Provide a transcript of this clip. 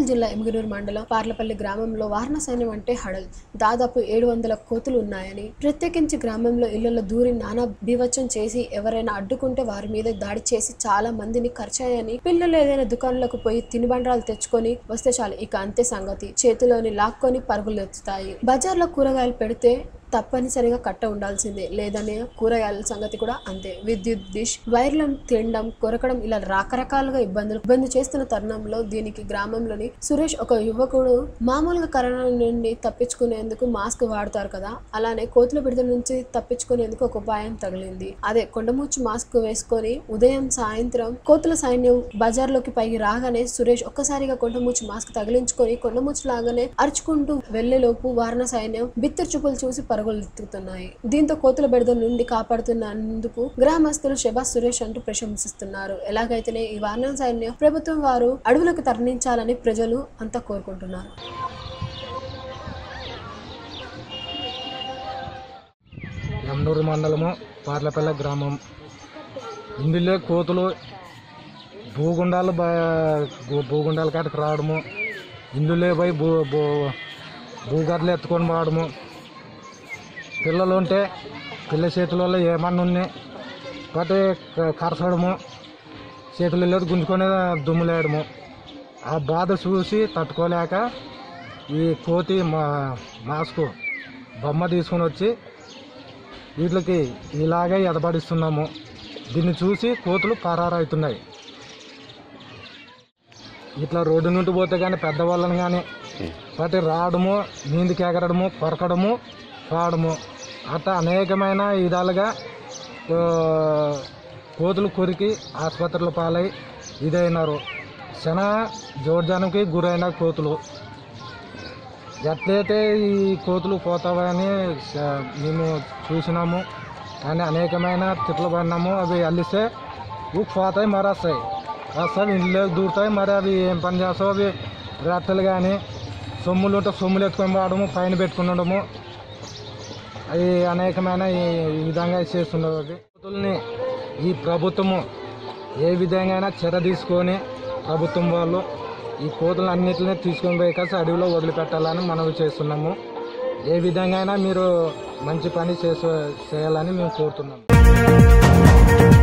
జిల్లా ఎమ్మిగనూరు మండలం పార్లపల్లి గ్రామంలో వాహన సైన్యం అంటే హడల్ దాదాపు ఏడు వందల కోతులు ఉన్నాయని ప్రత్యేకించి గ్రామంలో ఇళ్లలో దూరి నానా బీవచ్చం చేసి ఎవరైనా అడ్డుకుంటే వారి మీద దాడి చేసి చాలా మందిని ఖర్చయ్యని పిల్లలు ఏదైనా దుకాణాలకు పోయి తినుబండారాలు తెచ్చుకొని వస్తే చాలు ఇక అంతే సంగతి చేతిలోని లాక్కొని పరుగులు ఎత్తుతాయి బజార్లో కూరగాయలు పెడితే తప్పనిసరిగా కట్ట ఉండాల్సిందే లేదనే కూరగాయల సంగతి కూడా అంతే విద్యుత్ డిష్ వైర్లను తినడం కొరకడం ఇలా రకరకాలుగా ఇబ్బందులు ఇబ్బంది చేస్తున్న తరుణంలో దీనికి గ్రామంలోని సురేష్ ఒక యువకుడు మామూలుగా కరోనా నుండి తప్పించుకునేందుకు మాస్క్ వాడతారు కదా అలానే కోతుల బిడత నుంచి తప్పించుకునేందుకు ఒక ఉపాయం తగిలింది అదే కొండమూచి మాస్క్ వేసుకొని ఉదయం సాయంత్రం కోతుల సైన్యం బజార్లోకి పైకి రాగానే సురేష్ ఒక్కసారిగా కొండమూచి మాస్క్ తగిలించుకొని కొండమూచి లాగానే అరుచుకుంటూ వెళ్లేలోపు వారణ సైన్యం బిత్తర్ చూపులు చూసి పరుగులు ఎత్తుతున్నాయి దీంతో కోతుల బెడద నుండి కాపాడుతున్నందుకు గ్రామస్తులు శబాస్ సురేష్ అంటూ ప్రశంసిస్తున్నారు ఎలాగైతేనే ఈ వారణ సైన్యం ప్రభుత్వం వారు అడవులకు తరలించాలని ప్రజలు అంతా కోరుకుంటున్నారు ఎమ్నూరు మండలము పార్లపల్లె గ్రామం ఇందులో కోతులు భూగుండాలు బా- భూ- భూగుండాల కాటికి రావడము ఇందులో పోయి భూ భూ భూగర్లు ఎత్తుకొని పోవడము పిల్లలు ఉంటే పిల్ల చేతులలో ఏమన్నా ఉన్నాయి ఒకటి క- కరచడము చేతులు లేదు గుంజుకొని దుమ్ములేయడము ఆ బాధ చూసి తట్టుకోలేక ఈ కోతి మా మాస్కు బొమ్మ తీసుకొని వచ్చి వీటికి ఇలాగే ఎదబడిస్తున్నాము దీన్ని చూసి కోతులు పరారవుతున్నాయి ఇట్లా రోడ్డు నుండి పోతే కానీ పెద్దవాళ్ళని కానీ బట్టి రావడము నీందికి ఎగరడము కొరకడము పాడము అట్లా అనేకమైన విధాలుగా ఆ, కోతులు కొరికి ఆసుపత్రుల పాలై ఇదైనారు చాలా జోర్జానికి గురైన కోతులు ఎట్లయితే ఈ కోతులు పోతావని స- మేము చూసినాము కానీ అనేకమైన తిట్లు పడినాము అవి అల్లిస్తే ఊకి పోతాయి మరి వస్తాయి వస్తాయి ఇంట్లో దూరుతాయి మరి అవి ఏం పని చేస్తావు అవి రెట్టలు కానీ సొమ్ములు ఉంటే సొమ్ములు ఎత్తుకొని పోవడము పైన పెట్టుకుని ఉండడము అవి అనేకమైన ఈ ఈ విధంగా చేస్తుండవు అవి కోతుల్ని ఈ ప్రభుత్వము ఏ విధంగా అయినా చర్య తీసుకొని ప్రభుత్వం వాళ్ళు ఈ కోతులు అన్నింటినీ తీసుకొని పోయి కలిసి అడవిలో వదిలిపెట్టాలని మనవి చేస్తున్నాము ఏ విధంగా అయినా మీరు మంచి పని చేసే చేయాలని మేము కోరుతున్నాము